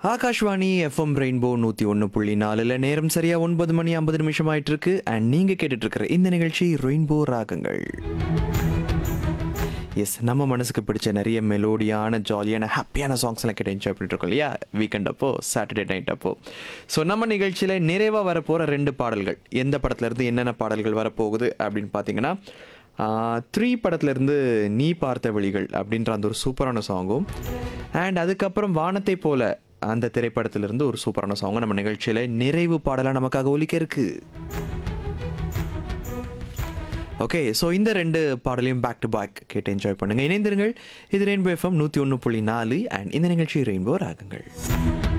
Akashvani FM rainbow நூற்றி ஒன்று புள்ளி நாலில் நேரம் சரியா ஒன்பது மணி ஐம்பது நிமிஷம் ஆயிட்டு இருக்கு அண்ட் நீங்கள் கேட்டுட்டு இருக்கிற இந்த நிகழ்ச்சி ரெயின்போ ராகங்கள் எஸ் நம்ம மனசுக்கு பிடிச்ச நிறைய மெலோடியான ஜாலியான ஹாப்பியான சாங்ஸ்லாம் கேட்டு என்ஜாய் பண்ணிட்டு இருக்கோம் இல்லையா வீக்கெண்ட் அப்போ சாட்டர்டே நைட் அப்போ ஸோ நம்ம நிகழ்ச்சியில் நிறைவாக வரப்போகிற ரெண்டு பாடல்கள் எந்த படத்துல இருந்து என்னென்ன பாடல்கள் வரப்போகுது அப்படின்னு பார்த்தீங்கன்னா த்ரீ படத்துலேருந்து நீ பார்த்த வழிகள் அப்படின்ற அந்த ஒரு சூப்பரான சாங்கும் அண்ட் அதுக்கப்புறம் வானத்தை போல அந்த திரைப்படத்திலிருந்து ஒரு சூப்பரான சாங்கும் நம்ம நிகழ்ச்சியில் நிறைவு பாடலாக நமக்காக ஒலிக்க இருக்கு ஓகே ஸோ இந்த ரெண்டு பாடலையும் பேக் டு பேக் கேட்டு என்ஜாய் பண்ணுங்க இணைந்திருங்கள் இது ரெயின்போ எஃப்எம் நூற்றி ஒன்று புள்ளி நாலு அண்ட் இந்த நிகழ்ச்சி ரெயின்போ ராகங்கள்